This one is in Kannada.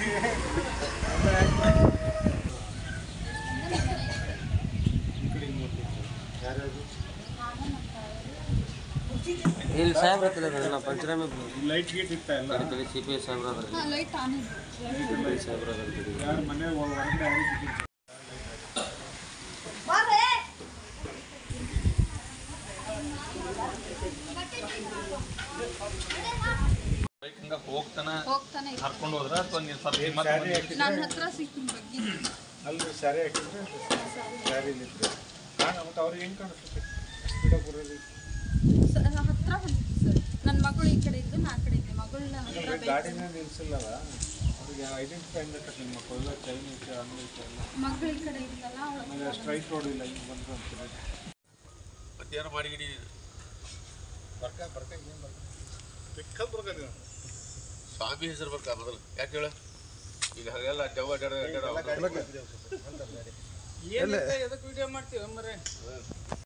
ಇಲ್ಲಿ ಸಾಹೇಬ್ರ ಹತ್ರ ನಾ ಪಂಚರಾಮಿ ಲೈಟ್ ಗೀಟ್ ಇತ್ತ ಎಲ್ಲ ಕಡಿತೇವೆ ಸಿ ಪಿ ಐ ಸಾಹೇಬ್ರ ಅದ್ರ ಹಾಂ ಲೈಟ್ ಆನ್ ಇದೆ ಸಿ ಪಿ ಐ ಸಾಹೇಬ್ರ ಅದ್ರ ಕಡೆ ಯಾರ ಮನೆ ಹೊರಗಡೆ ಯಾರಿಗೆ ಬಿಟ್ಟಿದ್ದು? ಬೈಕ್ ಹಂಗ ಹೋಗ್ತಾನ ಹೋಗ್ತಾನೆ ಇದೆ. ಕರ್ಕೊಂಡು ಹೋದ್ರ ಅಥವಾ ನೀವು ಸ್ವಲ್ಪ ಏನ್ ಮತ್ತೆ ಸ್ಯಾರಿ ಹಾಕಿದ್ರೆ ನನ್ನ ಹತ್ರ ಸಿಕ್ಕಿನ ಬಗ್ಗೆ ಅಲ್ರಿ ಸ್ಯಾರಿ ಹಾಕಿದ್ರೆ ಸ್ಯಾರಿಲಿದ್ರೆ ಕಾಣ ಮತ್ತೆ ಅವ್ರಿಗೆ ಹೆಂಗ್ ಕಾಣಿಸುತ್ತೆ ಬಿಡಪುರಲ್ಲಿ ಸರ್ ಹತ್ರ ಬಂದಿತ್ತು ಸರ್ ನನ್ನ ಮಗಳು ಈ ಕಡೆ ಇದ್ದು ನಾ ಆ ಕಡೆ ಇದ್ದೆ ಮಗಳನ್ನ ಹತ್ರ ಅಂದ್ರೆ ಗಾಡಿನ ನಿಲ್ಸಿಲ್ಲಲ್ಲ ಅವ್ರಿಗೆ ಐಡೆಂಟಿಫೈ ಆಗ್ಬೇಕು ನಿಮ್ಮ ಕೊಲ್ಲ ಚೈನ್ ಐತೆ ಅಂಗಡಿ ಐತೆ ಎಲ್ಲ ಮಗಳು ಈ ಕಡೆ ಇದ್ದಲ್ಲ ಆಮೇಲೆ ಸ್ಟ್ರೈಟ್ ರೋಡ್ ಇಲ್ಲ ಹಿಂಗೆ ಬಂದ್ರು ಅಂತೀರಿ ಮತ್ತೇನು ಮಾಡಿಗಿಡಿ ಬರ್ಕ ಬರ್ಕ ಏನು ಬರ್ಕ ಪಿಕ್ಕಲ್ ಬರ್ಕ ನೀವು ಸ್ವಾಮಿ ಹೆಸರು ಬರ್ಕ ಮೊದಲು ಯಾಕೆ ಹೇಳ ಈಗ ಹಾಗೆಲ್ಲ ದೆವ್ವ ಜಡ ಜಡ ಎಲ್ಲ ಗಾಡಿ ಏನಿಲ್ಲ ಎದಕ್ಕೆ ವಿಡಿಯೋ ಮಾಡ್ತೀವಿ ಮರೆ